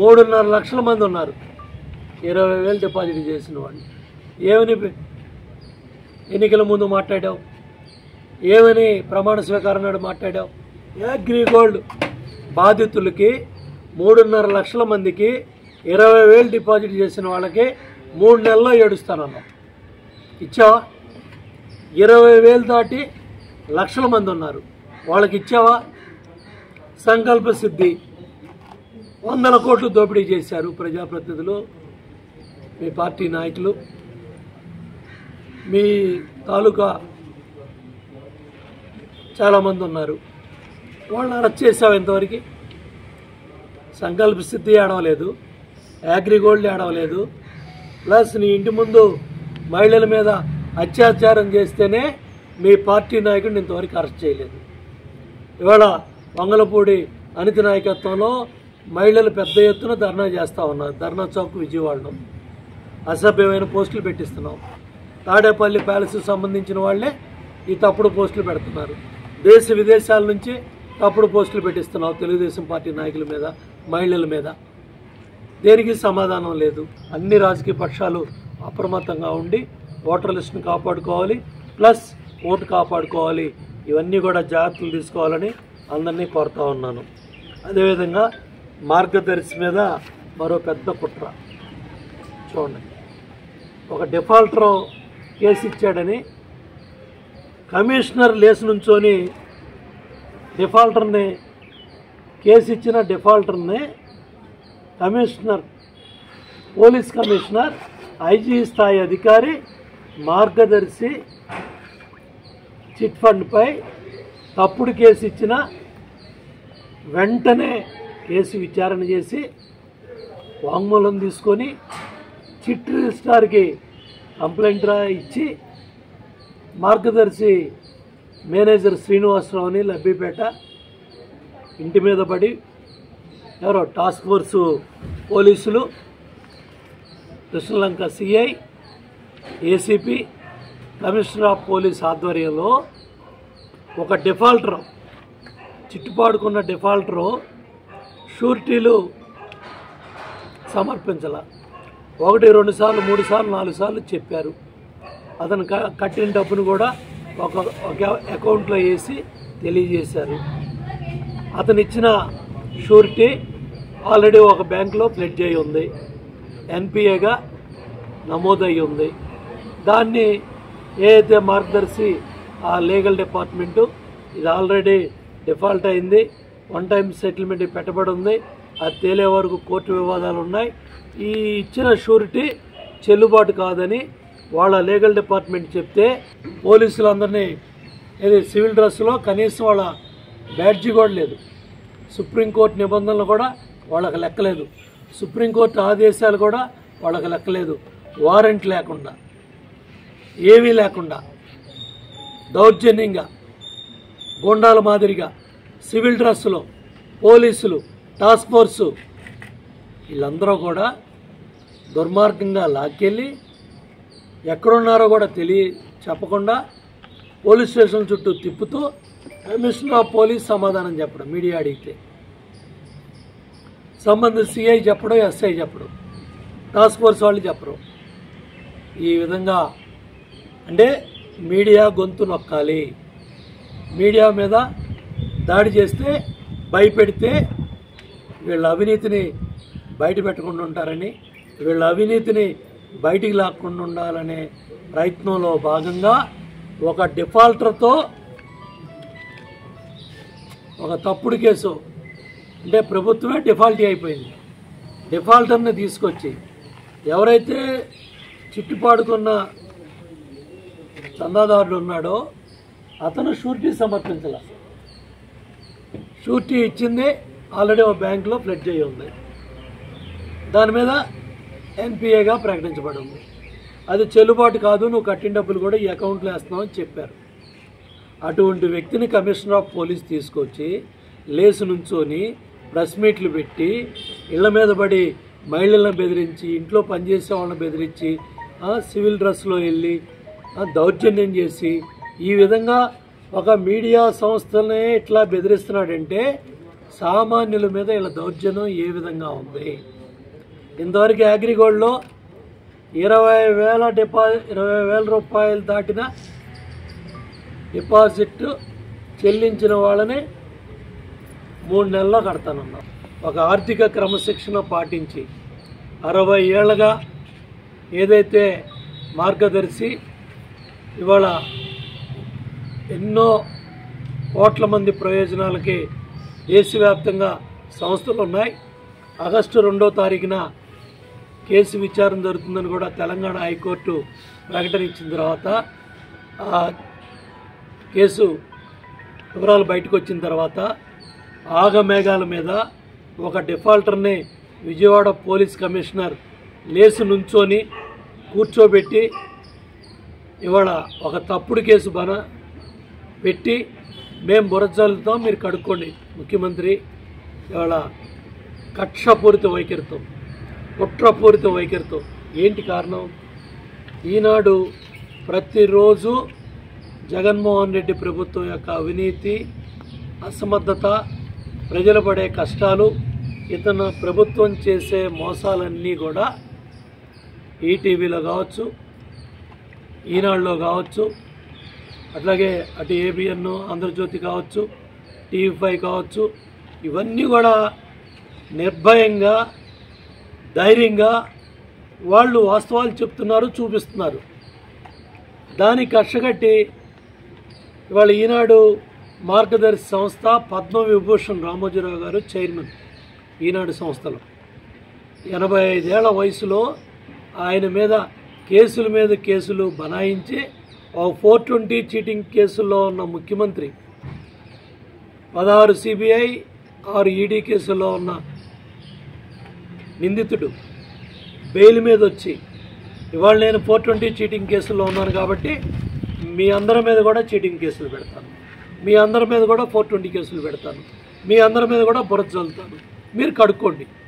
మూడున్నర లక్షల మంది ఉన్నారు ఇరవై వేలు డిపాజిట్ చేసిన వాళ్ళు ఏమని పె- ఎన్నికల ముందు మాట్లాడావు ఏమని ప్రమాణ స్వీకారం నాడు మాట్లాడావు అగ్రిగోల్డ్ బాధితులకి మూడున్నర లక్షల మందికి ఇరవై వేలు డిపాజిట్ చేసిన వాళ్ళకి మూడు నెలల్లో ఏడుస్తానన్నావు ఇచ్చావా ఇరవై వేలు దాటి లక్షల మంది ఉన్నారు వాళ్ళకి ఇచ్చావా సంకల్ప సిద్ధి వందల కోట్లు దోపిడీ చేశారు ప్రజాప్రతినిధులు మీ పార్టీ నాయకులు మీ తాలూకా చాలామంది ఉన్నారు వాళ్ళని అరెస్ట్ చేసావు ఎంతవరకు సంకల్ప సిద్ధి ఆడవలేదు అగ్రిగోల్డ్ ఆడవలేదు ప్లస్ నీ ఇంటి ముందు మహిళల మీద అత్యాచారం చేస్తేనే మీ పార్టీ నాయకుడిని ఇంతవరకు అరెస్ట్ చేయలేదు ఇవాళ వంగలపూడి అనిత నాయకత్వంలో మహిళలు పెద్ద ఎత్తున ధర్నా చేస్తూ ఉన్నారు ధర్నా చౌక్ విజయవాడలో అసభ్యమైన పోస్టులు పెట్టిస్తున్నాం తాడేపల్లి ప్యాలెస్ సంబంధించిన వాళ్ళే ఈ తప్పుడు పోస్టులు పెడుతున్నారు దేశ విదేశాల నుంచి తప్పుడు పోస్టులు పెట్టిస్తున్నావు తెలుగుదేశం పార్టీ నాయకుల మీద మహిళల మీద దేనికి సమాధానం లేదు అన్ని రాజకీయ పక్షాలు అప్రమత్తంగా ఉండి ఓటర్ లిస్టును కాపాడుకోవాలి ప్లస్ ఓటు కాపాడుకోవాలి ఇవన్నీ కూడా జాగ్రత్తలు తీసుకోవాలని అందరినీ కోరుతా ఉన్నాను అదేవిధంగా మార్గదర్శి మీద మరో పెద్ద కుట్ర చూడండి ఒక డిఫాల్టర్ కేసు ఇచ్చాడని కమిషనర్ లేచి నుంచొని డిఫాల్టర్ని కేసు ఇచ్చిన డిఫాల్టర్ని కమిషనర్ పోలీస్ కమిషనర్ ఐజీ స్థాయి అధికారి మార్గదర్శి చిట్ ఫండ్పై తప్పుడు కేసు ఇచ్చిన వెంటనే కేసు విచారణ చేసి వాంగ్మూలం తీసుకొని చిట్ రిజిస్ట్రార్కి కంప్లైంట్ రా ఇచ్చి మార్గదర్శి మేనేజర్ శ్రీనివాసరావుని లబ్బిపేట ఇంటి మీద పడి ఎవరో టాస్క్ ఫోర్సు పోలీసులు Krishnalanka CI ACP commissioner of police ఆధ్వర్యంలో ఒక డిఫాల్టర్ చిట్టుపాడుకున్న డిఫాల్టరు షూరిటీలు సమర్పించాల ఒకటి రెండు సార్లు మూడు సార్లు నాలుగు సార్లు చెప్పారు అతను క- కట్టిన డబ్బును కూడా ఒక ఒక అకౌంట్లో వేసి తెలియజేశారు అతను ఇచ్చిన షూరిటీ ఆల్రెడీ ఒక బ్యాంకులో ప్లెడ్జ్ అయి ఉంది ఎన్పిఏగా నమోదయ్యి ఉంది దాన్ని ఏదైతే మార్గదర్శి ఆ లీగల్ డిపార్ట్మెంటు ఇది ఆల్రెడీ డిఫాల్ట్ అయింది వన్ టైం సెటిల్మెంట్ పెట్టబడి ఉంది అది తేలే వరకు కోర్టు వివాదాలు ఉన్నాయి ఈ ఇచ్చిన షూరిటీ చెల్లుబాటు కాదని వాళ్ళ లీగల్ డిపార్ట్మెంట్ చెప్తే పోలీసులందరినీ ఇది సివిల్ డ్రెస్లో కనీసం వాళ్ళ బ్యాడ్జి కూడా లేదు సుప్రీంకోర్టు నిబంధనలు కూడా వాళ్ళకి లెక్కలేదు సుప్రీంకోర్టు ఆదేశాలు కూడా వాళ్ళకి లెక్కలేదు వారెంట్ లేకుండా ఏమీ లేకుండా దౌర్జన్యంగా గోండాల మాదిరిగా సివిల్ డ్రెస్సులో పోలీసులు టాస్క్ ఫోర్సు వీళ్ళందరూ కూడా దుర్మార్గంగా లాక్కెళ్ళి ఎక్కడున్నారో కూడా తెలియ చెప్పకుండా పోలీస్ స్టేషన్ చుట్టూ తిప్పుతూ కమిషనర్ ఆఫ్ పోలీస్ సమాధానం చెప్పడం మీడియా అడిగితే సంబంధిత సిఐ చెప్పడం ఎస్ఐ చెప్పడం టాస్క్ ఫోర్స్ వాళ్ళు చెప్పరు ఈ విధంగా అంటే మీడియా గొంతు నొక్కాలి మీడియా మీద దాడి చేస్తే భయపెడితే వీళ్ళ అవినీతిని బయట పెట్టకుండా ఉంటారని వీళ్ళ అవినీతిని బయటికి లాక్కుండా ఉండాలనే ప్రయత్నంలో భాగంగా ఒక డిఫాల్టర్తో ఒక తప్పుడు కేసు అంటే ప్రభుత్వమే డిఫాల్టీ అయిపోయింది డిఫాల్టర్ని తీసుకొచ్చి ఎవరైతే చిట్టుపాడుకున్న చందాదారుడు ఉన్నాడో అతను షూరిటీ సమర్పించాల షూరిటీ ఇచ్చింది ఆల్రెడీ ఒక బ్యాంకులో ఫ్లెడ్జ్ అయ్యి ఉంది దాని మీద ఎన్పిఏగా ప్రకటించబడి ఉంది అది చెల్లుబాటు కాదు నువ్వు కట్టిన డబ్బులు కూడా ఈ అకౌంట్లో వేస్తున్నావు అని చెప్పారు అటువంటి వ్యక్తిని కమిషనర్ ఆఫ్ పోలీస్ తీసుకొచ్చి లేసు నుంచొని ప్రెస్ మీట్లు పెట్టి ఇళ్ల మీద పడి మహిళలను బెదిరించి ఇంట్లో పనిచేసే వాళ్ళని బెదిరించి ఆ, సివిల్ డ్రెస్లో వెళ్ళి ఆ, దౌర్జన్యం చేసి ఈ విధంగా ఒక మీడియా సంస్థలనే ఇట్లా బెదిరిస్తున్నాడంటే సామాన్యుల మీద ఇలా దౌర్జన్యం ఏ విధంగా ఉంది ఇంతవరకు అగ్రిగోల్డ్లో ఇరవై వేల డిపా ఇరవై వేల రూపాయలు దాటిన డిపాజిట్ చెల్లించిన వాళ్ళని మూడు నెలల్లో కడతానన్నాం ఒక ఆర్థిక క్రమశిక్షణ పాటించి అరవై ఏళ్ళగా ఏదైతే మార్గదర్శి ఇవాళ ఎన్నో కోట్ల మంది ప్రయోజనాలకి దేశవ్యాప్తంగా సంస్థలు ఉన్నాయి ఆగస్టు రెండో తారీఖున కేసు విచారణ జరుగుతుందని కూడా తెలంగాణ హైకోర్టు ప్రకటన ఇచ్చిన తర్వాత ఆ కేసు వివరాలు బయటకు వచ్చిన తర్వాత ఆగమేఘాల మీద ఒక డిఫాల్టర్ని విజయవాడ పోలీస్ కమిషనర్ లేసు నుంచొని కూర్చోబెట్టి ఇవాళ ఒక తప్పుడు కేసు బన పెట్టి మేము బురజల్లుతాం మీరు కడుక్కోండి ముఖ్యమంత్రి ఇవాళ కక్షపూరిత వైఖరితో కుట్రపూరిత వైఖరితో ఏంటి కారణం ఈనాడు ప్రతిరోజు జగన్మోహన్ రెడ్డి ప్రభుత్వం యొక్క అవినీతి అసమర్థత ప్రజలు పడే కష్టాలు ఇతను ప్రభుత్వం చేసే మోసాలన్నీ కూడా ఈటీవీలో కావచ్చు ఈనాడులో కావచ్చు అట్లాగే అటు ఏబిఎన్ ఆంధ్రజ్యోతి కావచ్చు టీవీ ఫైవ్ కావచ్చు ఇవన్నీ కూడా నిర్భయంగా ధైర్యంగా వాళ్ళు వాస్తవాలు చెప్తున్నారు చూపిస్తున్నారు దానికి కష్టగట్టి ఇవాళ ఈనాడు మార్గదర్శి సంస్థ పద్మవిభూషణ్ రామోజీరావు గారు చైర్మన్ ఈనాడు సంస్థలో ఎనభై ఐదేళ్ల వయసులో ఆయన మీద కేసుల మీద కేసులు బనాయించి ఒక ఫోర్ ట్వంటీ చీటింగ్ కేసుల్లో ఉన్న ముఖ్యమంత్రి పదహారు సిబిఐ ఆరు ఈడీ కేసుల్లో ఉన్న నిందితుడు బెయిల్ మీద వచ్చి ఇవాళ నేను ఫోర్ ట్వంటీ చీటింగ్ కేసుల్లో ఉన్నాను కాబట్టి మీ అందరి మీద కూడా చీటింగ్ కేసులు పెడతాను మీ అందరి మీద కూడా ఫోర్ ట్వంటీ కేసులు పెడతాను మీ అందరి మీద కూడా బురద చల్లుతాను మీరు కడుక్కోండి